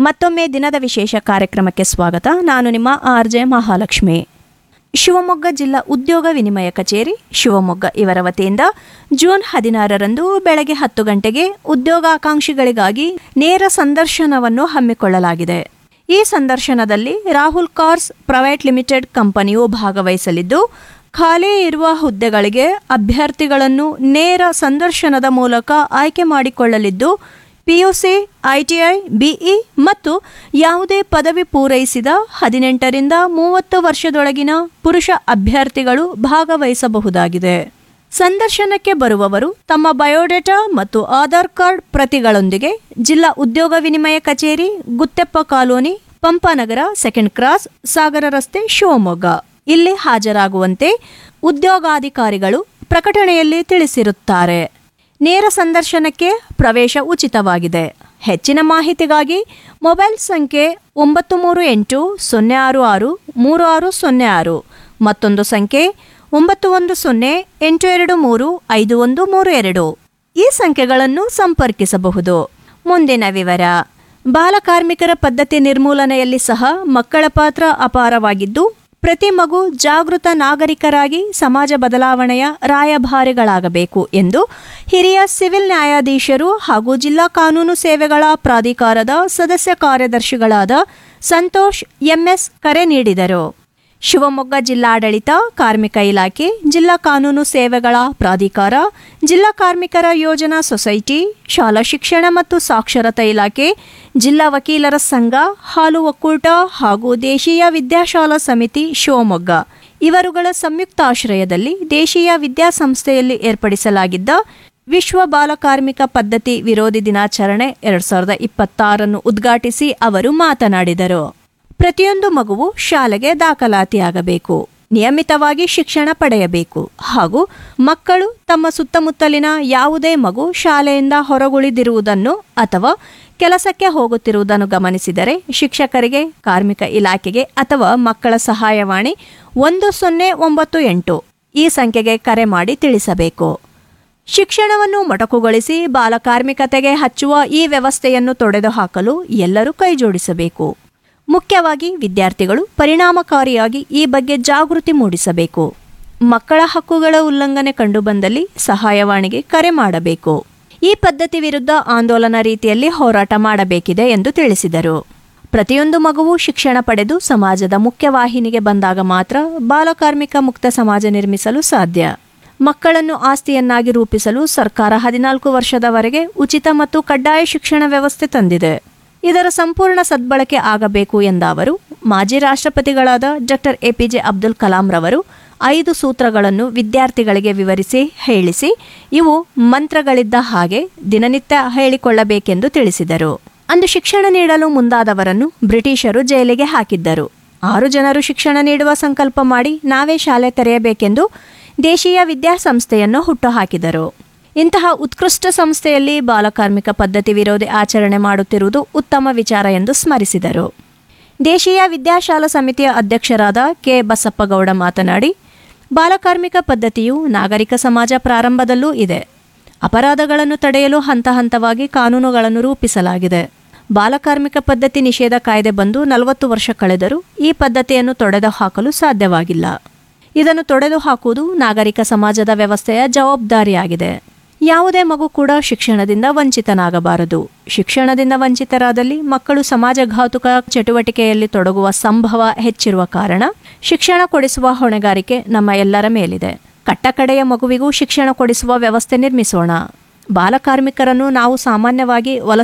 ಮತ್ತೊಮ್ಮೆ ದಿನದ ವಿಶೇಷ ಕಾರ್ಯಕ್ರಮಕ್ಕೆ ಸ್ವಾಗತ ನಾನು ನಿಮ್ಮ ಆರ್ ಜೆ ಮಹಾಲಕ್ಷ್ಮಿ ಶಿವಮೊಗ್ಗ ಜಿಲ್ಲಾ ಉದ್ಯೋಗ ವಿನಿಮಯ ಕಚೇರಿ ಶಿವಮೊಗ್ಗ ಇವರ ವತಿಯಿಂದ ಜೂನ್ ಹದಿನಾರರಂದು ಬೆಳಗ್ಗೆ ಹತ್ತು ಗಂಟೆಗೆ ಉದ್ಯೋಗಾಕಾಂಕ್ಷಿಗಳಿಗಾಗಿ ನೇರ ಸಂದರ್ಶನವನ್ನು ಹಮ್ಮಿಕೊಳ್ಳಲಾಗಿದೆ ಈ ಸಂದರ್ಶನದಲ್ಲಿ ರಾಹುಲ್ ಕಾರ್ಸ್ ಪ್ರೈವೇಟ್ ಲಿಮಿಟೆಡ್ ಕಂಪನಿಯು ಭಾಗವಹಿಸಲಿದ್ದು ಖಾಲಿ ಇರುವ ಹುದ್ದೆಗಳಿಗೆ ಅಭ್ಯರ್ಥಿಗಳನ್ನು ನೇರ ಸಂದರ್ಶನದ ಮೂಲಕ ಆಯ್ಕೆ ಮಾಡಿಕೊಳ್ಳಲಿದ್ದು ಪಿಯುಸಿ ಐಟಿಐ ಬಿಇ ಮತ್ತು ಯಾವುದೇ ಪದವಿ ಪೂರೈಸಿದ ಹದಿನೆಂಟರಿಂದ ಮೂವತ್ತು ವರ್ಷದೊಳಗಿನ ಪುರುಷ ಅಭ್ಯರ್ಥಿಗಳು ಭಾಗವಹಿಸಬಹುದಾಗಿದೆ ಸಂದರ್ಶನಕ್ಕೆ ಬರುವವರು ತಮ್ಮ ಬಯೋಡೇಟಾ ಮತ್ತು ಆಧಾರ್ ಕಾರ್ಡ್ ಪ್ರತಿಗಳೊಂದಿಗೆ ಜಿಲ್ಲಾ ಉದ್ಯೋಗ ವಿನಿಮಯ ಕಚೇರಿ Guttappa colony Pampanagara second cross Sagara ರಸ್ತೆ ಶಿವಮೊಗ್ಗ ಇಲ್ಲಿ ಹಾಜರಾಗುವಂತೆ ಉದ್ಯೋಗಾಧಿಕಾರಿಗಳು ಪ್ರಕಟಣೆಯಲ್ಲಿ ತಿಳಿಸಿರುತ್ತಾರೆ ನೇರ ಸಂದರ್ಶನಕ್ಕೆ ಪ್ರವೇಶ ಉಚಿತವಾಗಿದೆ ಹೆಚ್ಚಿನ ಮಾಹಿತಿಗಾಗಿ ಮೊಬೈಲ್ ಸಂಖ್ಯೆ ಒಂಬತ್ತು ಮೂರು ಎಂಟು ಸೊನ್ನೆ ಆರು ಆರು ಮೂರು ಆರು ಸೊನ್ನೆ ಆರು ಮತ್ತೊಂದು ಸಂಖ್ಯೆ ಒಂಬತ್ತು ಒಂದು ಸೊನ್ನೆ ಎಂಟು ಎರಡು ಮೂರು ಐದು ಒಂದು ಮೂರು ಎರಡು ಈ ಸಂಖ್ಯೆಗಳನ್ನು ಸಂಪರ್ಕಿಸಬಹುದು ಮುಂದಿನ ವಿವರ ಬಾಲಕಾರ್ಮಿಕರ ಪದ್ಧತಿ ನಿರ್ಮೂಲನೆಯಲ್ಲಿ ಸಹ ಮಕ್ಕಳ ಪಾತ್ರ ಅಪಾರವಾಗಿದ್ದು ಪ್ರತಿ ಮಗು ಜಾಗೃತ ನಾಗರಿಕರಾಗಿ ಸಮಾಜ ಬದಲಾವಣೆಯ ರಾಯಭಾರಿಗಳಾಗಬೇಕು ಎಂದು ಹಿರಿಯ ಸಿವಿಲ್ ನ್ಯಾಯಾಧೀಶರು ಹಾಗೂ ಜಿಲ್ಲಾ ಕಾನೂನು ಸೇವೆಗಳ ಪ್ರಾಧಿಕಾರದ ಸದಸ್ಯ ಕಾರ್ಯದರ್ಶಿಗಳಾದ ಸಂತೋಷ್ ಎಂಎಸ್ ಕರೆ ನೀಡಿದರು ಶಿವಮೊಗ್ಗ ಜಿಲ್ಲಾಡಳಿತ ಕಾರ್ಮಿಕ ಇಲಾಖೆ ಜಿಲ್ಲಾ ಕಾನೂನು ಸೇವೆಗಳ ಪ್ರಾಧಿಕಾರ ಜಿಲ್ಲಾ ಕಾರ್ಮಿಕರ ಯೋಜನಾ ಸೊಸೈಟಿ ಶಾಲಾ ಶಿಕ್ಷಣ ಮತ್ತು ಸಾಕ್ಷರತಾ ಇಲಾಖೆ ಜಿಲ್ಲಾ ವಕೀಲರ ಸಂಘ ಹಾಲು ಒಕ್ಕೂಟ ಹಾಗೂ ದೇಶೀಯ ವಿದ್ಯಾಶಾಲಾ ಸಮಿತಿ ಶಿವಮೊಗ್ಗ ಇವರುಗಳ ಸಂಯುಕ್ತಾಶ್ರಯದಲ್ಲಿ ದೇಶೀಯ ವಿದ್ಯಾಸಂಸ್ಥೆಯಲ್ಲಿ ಏರ್ಪಡಿಸಲಾಗಿದ್ದ ವಿಶ್ವ ಬಾಲಕಾರ್ಮಿಕ ಪದ್ಧತಿ ವಿರೋಧಿ ದಿನಾಚರಣೆ ಎರಡ್ ಸಾವಿರದ ಇಪ್ಪತ್ತಾರನ್ನು ಉದ್ಘಾಟಿಸಿ ಅವರು ಮಾತನಾಡಿದರು ಪ್ರತಿಯೊಂದು ಮಗುವು ಶಾಲೆಗೆ ದಾಖಲಾತಿಯಾಗಬೇಕು ನಿಯಮಿತವಾಗಿ ಶಿಕ್ಷಣ ಪಡೆಯಬೇಕು ಹಾಗೂ ಮಕ್ಕಳು ತಮ್ಮ ಸುತ್ತಮುತ್ತಲಿನ ಯಾವುದೇ ಮಗು ಶಾಲೆಯಿಂದ ಹೊರಗುಳಿದಿರುವುದನ್ನು ಅಥವಾ ಕೆಲಸಕ್ಕೆ ಹೋಗುತ್ತಿರುವುದನ್ನು ಗಮನಿಸಿದರೆ ಶಿಕ್ಷಕರಿಗೆ ಕಾರ್ಮಿಕ ಇಲಾಖೆಗೆ ಅಥವಾ ಮಕ್ಕಳ ಸಹಾಯವಾಣಿ ಒಂದು ಸೊನ್ನೆ ಒಂಬತ್ತು ಎಂಟು ಈ ಸಂಖ್ಯೆಗೆ ಕರೆ ಮಾಡಿ ತಿಳಿಸಬೇಕು ಶಿಕ್ಷಣವನ್ನು ಮೊಟಕುಗೊಳಿಸಿ ಬಾಲಕಾರ್ಮಿಕತೆಗೆ ಹಚ್ಚುವ ಈ ವ್ಯವಸ್ಥೆಯನ್ನು ತೊಡೆದುಹಾಕಲು ಎಲ್ಲರೂ ಕೈಜೋಡಿಸಬೇಕು ಮುಖ್ಯವಾಗಿ ವಿದ್ಯಾರ್ಥಿಗಳು ಪರಿಣಾಮಕಾರಿಯಾಗಿ ಈ ಬಗ್ಗೆ ಜಾಗೃತಿ ಮೂಡಿಸಬೇಕು ಮಕ್ಕಳ ಹಕ್ಕುಗಳ ಉಲ್ಲಂಘನೆ ಕಂಡುಬಂದಲ್ಲಿ ಸಹಾಯವಾಣಿಗೆ ಕರೆ ಮಾಡಬೇಕು ಈ ಪದ್ಧತಿ ವಿರುದ್ಧ ಆಂದೋಲನ ರೀತಿಯಲ್ಲಿ ಹೋರಾಟ ಮಾಡಬೇಕಿದೆ ಎಂದು ತಿಳಿಸಿದರು ಪ್ರತಿಯೊಂದು ಮಗುವು ಶಿಕ್ಷಣ ಪಡೆದು ಸಮಾಜದ ಮುಖ್ಯವಾಹಿನಿಗೆ ಬಂದಾಗ ಮಾತ್ರ ಬಾಲಕಾರ್ಮಿಕ ಮುಕ್ತ ಸಮಾಜ ನಿರ್ಮಿಸಲು ಸಾಧ್ಯ ಮಕ್ಕಳನ್ನು ಆಸ್ತಿಯನ್ನಾಗಿ ರೂಪಿಸಲು ಸರ್ಕಾರ ಹದಿನಾಲ್ಕು ವರ್ಷದವರೆಗೆ ಉಚಿತ ಮತ್ತು ಕಡ್ಡಾಯ ಶಿಕ್ಷಣ ವ್ಯವಸ್ಥೆ ತಂದಿದೆ ಇದರ ಸಂಪೂರ್ಣ ಸದ್ಬಳಕೆ ಆಗಬೇಕು ಎಂದ ಅವರು ಮಾಜಿ ರಾಷ್ಟ್ರಪತಿಗಳಾದ ಡಾಕ್ಟರ್ ಎಪಿಜೆ ಅಬ್ದುಲ್ ಕಲಾಂ ರವರು ಐದು ಸೂತ್ರಗಳನ್ನು ವಿದ್ಯಾರ್ಥಿಗಳಿಗೆ ವಿವರಿಸಿ ಹೇಳಿಸಿ ಇವು ಮಂತ್ರಗಳಿದ್ದ ಹಾಗೆ ದಿನನಿತ್ಯ ಹೇಳಿಕೊಳ್ಳಬೇಕೆಂದು ತಿಳಿಸಿದರು ಅಂದು ಶಿಕ್ಷಣ ನೀಡಲು ಮುಂದಾದವರನ್ನು ಬ್ರಿಟಿಷರು ಜೈಲಿಗೆ ಹಾಕಿದ್ದರು ಆರು ಜನರು ಶಿಕ್ಷಣ ನೀಡುವ ಸಂಕಲ್ಪ ಮಾಡಿ ನಾವೇ ಶಾಲೆ ತೆರೆಯಬೇಕೆಂದು ದೇಶೀಯ ವಿದ್ಯಾಸಂಸ್ಥೆಯನ್ನು ಹುಟ್ಟುಹಾಕಿದರು ಇಂತಹ ಉತ್ಕೃಷ್ಟ ಸಂಸ್ಥೆಯಲ್ಲಿ ಬಾಲಕಾರ್ಮಿಕ ಪದ್ಧತಿ ವಿರೋಧಿ ಆಚರಣೆ ಮಾಡುತ್ತಿರುವುದು ಉತ್ತಮ ವಿಚಾರ ಎಂದು ಸ್ಮರಿಸಿದರು ದೇಶೀಯ ವಿದ್ಯಾಶಾಲಾ ಸಮಿತಿಯ ಅಧ್ಯಕ್ಷರಾದ ಕೆ ಬಸಪ್ಪಗೌಡ ಮಾತನಾಡಿ ಬಾಲಕಾರ್ಮಿಕ ಪದ್ಧತಿಯು ನಾಗರಿಕ ಸಮಾಜ ಪ್ರಾರಂಭದಲ್ಲೂ ಇದೆ ಅಪರಾಧಗಳನ್ನು ತಡೆಯಲು ಹಂತ ಹಂತವಾಗಿ ಕಾನೂನುಗಳನ್ನು ರೂಪಿಸಲಾಗಿದೆ ಬಾಲಕಾರ್ಮಿಕ ಪದ್ಧತಿ ನಿಷೇಧ ಕಾಯ್ದೆ ಬಂದು ನಲವತ್ತು ವರ್ಷ ಕಳೆದರೂ ಈ ಪದ್ಧತಿಯನ್ನು ತೊಡೆದು ಹಾಕಲು ಸಾಧ್ಯವಾಗಿಲ್ಲ ಇದನ್ನು ತೊಡೆದು ಹಾಕುವುದು ನಾಗರಿಕ ಸಮಾಜದ ವ್ಯವಸ್ಥೆಯ ಜವಾಬ್ದಾರಿಯಾಗಿದೆ ಯಾವುದೇ ಮಗು ಕೂಡ ಶಿಕ್ಷಣದಿಂದ ವಂಚಿತನಾಗಬಾರದು ಶಿಕ್ಷಣದಿಂದ ವಂಚಿತರಾದಲ್ಲಿ ಮಕ್ಕಳು ಸಮಾಜಘಾತುಕ ಚಟುವಟಿಕೆಯಲ್ಲಿ ತೊಡಗುವ ಸಂಭವ ಹೆಚ್ಚಿರುವ ಕಾರಣ ಶಿಕ್ಷಣ ಕೊಡಿಸುವ ಹೊಣೆಗಾರಿಕೆ ನಮ್ಮ ಎಲ್ಲರ ಮೇಲಿದೆ ಕಟ್ಟಕಡೆಯ ಮಗುವಿಗೂ ಶಿಕ್ಷಣ ಕೊಡಿಸುವ ವ್ಯವಸ್ಥೆ ನಿರ್ಮಿಸೋಣ ಬಾಲಕಾರ್ಮಿಕರನ್ನು ನಾವು ಸಾಮಾನ್ಯವಾಗಿ ವಲಸೆ